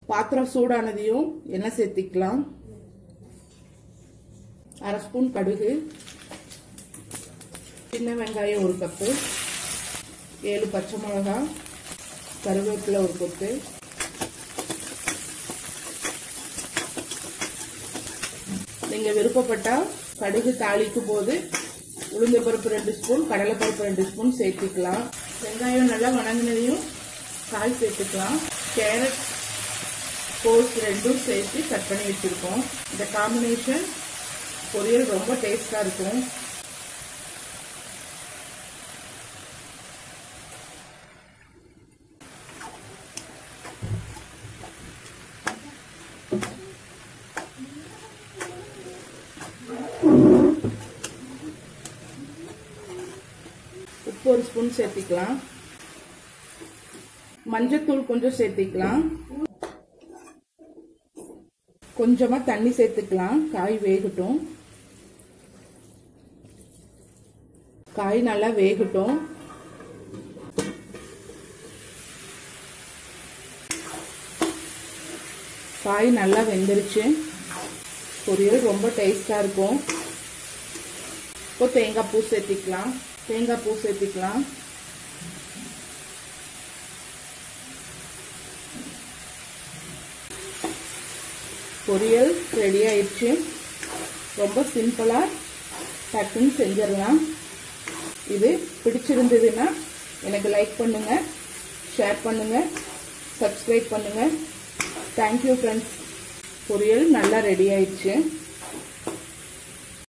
பாத்திரம் சூடானதையும் எண்ணெய் சேர்த்திக்கலாம் அரை ஸ்பூன் கடுகு சின்ன வெங்காயம் ஒரு கப்பு ஏழு பச்சை மிளகா கருவேப்பிலை ஒரு கொத்து நீங்க விருப்பப்பட்டா கடுகு தாளிக்கும் போது உளுந்த பருப்பு ரெண்டு ஸ்பூன் கடலை பருப்பு ரெண்டு ஸ்பூன் சேர்த்துக்கலாம் வெங்காயம் நல்லா வணங்கினதையும் காய் சேர்த்துக்கலாம் கேரட் கோஸ் ரெண்டும் சேர்த்து கட் பண்ணி வச்சிருக்கோம் இந்த காம்பினேஷன் பொரியல் ரொம்ப டேஸ்டா இருக்கும் உப்பு ஒரு ஸ்பூன் சேர்த்திக்கலாம் மஞ்சத்தூள் கொஞ்சம் சேர்த்திக்கலாம் கொஞ்சமா தண்ணி சேர்த்துக்கலாம் காய் வேகட்டும் காய் நல்லா வேகட்டும் காய் நல்லா வெந்துருச்சு பொரியல் ரொம்ப டேஸ்டா இருக்கும் இப்போ தேங்காய் பூ சேர்த்திக்கலாம் தேங்காய் பூ சேர்த்திக்கலாம் பொரியல் ரெடி ஆயிடுச்சு ரொம்ப சிம்பிளாக டக்குன்னு செஞ்சிடலாம் இது பிடிச்சிருந்ததுன்னா எனக்கு லைக் பண்ணுங்க ஷேர் பண்ணுங்க சப்ஸ்கிரைப் பண்ணுங்க தேங்க்யூ ஃப்ரெண்ட்ஸ் பொரியல் நல்லா ரெடி ஆயிடுச்சு